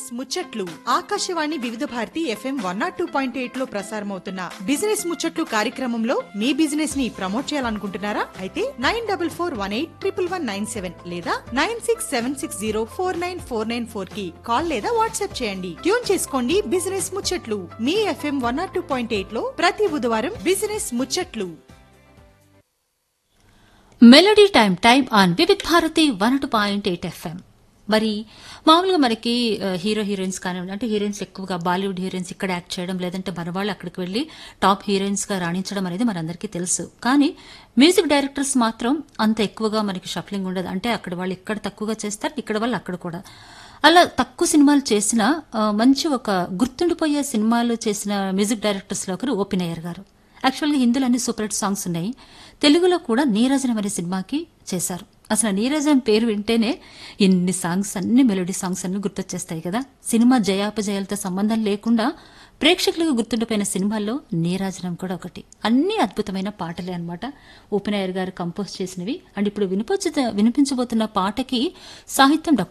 ముచ్చట్లు Akashvani Vividh Bharati FM one nought two point eight లో ప్రసారమవుతున్న బిజినెస్ ముచ్చట్లు కార్యక్రమంలో మీ బిజినెస్ ని ప్రమోట్ చేయాలనుకుంటున్నారా అయితే nine double four one eight triple one nine seven లేదా nine six seven six zero four nine four nine four కి కాల్ లేదా వాట్సాప్ చేయండి ట్యూన్ చేసుకోండి బిజినెస్ ముచ్చట్లు మీ FM one nought two point eight లో ప్రతి బుధవారం బిజినెస్ ముచ్చట్లు melody time time on Vividh Bharati one two point eight FM మరి మామూలుగా మనకి ఆ, హీరో హీరోయిన్స్ కానివ్వండి అంటే హీరోయిన్స్ ఎక్కువగా బాలీవుడ్ హీరోయిన్స్ ఇక్కడ యాక్ట్ చేయడం లేదంటే మన వాళ్ళు అక్కడికి వెళ్లి టాప్ హీరోయిన్స్ గా రాణించడం అనేది మనందరికీ తెలుసు కానీ మ్యూజిక్ డైరెక్టర్స్ మాత్రం అంత ఎక్కువగా మనకి షఫ్లింగ్ ఉండదు అంటే అక్కడ వాళ్ళు ఇక్కడ తక్కువగా చేస్తారు ఇక్కడ వాళ్ళు అక్కడ కూడా అలా తక్కువ సినిమాలు చేసిన ఆ, మంచి ఒక గుర్తుండిపోయే సినిమాలు చేసిన మ్యూజిక్ డైరెక్టర్స్ లో ఒకరు ఓపెన్ అయ్యర్ గారు యాక్చువల్గా హిందీలో అన్ని సూపర్ హిట్ సాంగ్స్ ఉన్నాయి తెలుగులో కూడా నీరజనం అనే సినిమాకి చేశారు అసలు నీరజం పేరు వింటేనే ఎన్ని సాంగ్స్ అన్ని మెలోడీ సాంగ్స్ అన్ని గుర్తొచ్చేస్తాయి కదా సినిమా జయాపజయాలతో సంబంధం లేకుండా ప్రేక్షకులకు గుర్తుండిపోయిన సినిమాల్లో నీరాజనం కూడా ఒకటి అన్ని అద్భుతమైన పాటలే అన్నమాట ఓపెన్ అయ్యర్ గారు కంపోజ్ చేసినవి అండ్ ఇప్పుడు వినిపించ వినిపించబోతున్న పాటకి సాహిత్యం డాక్టర్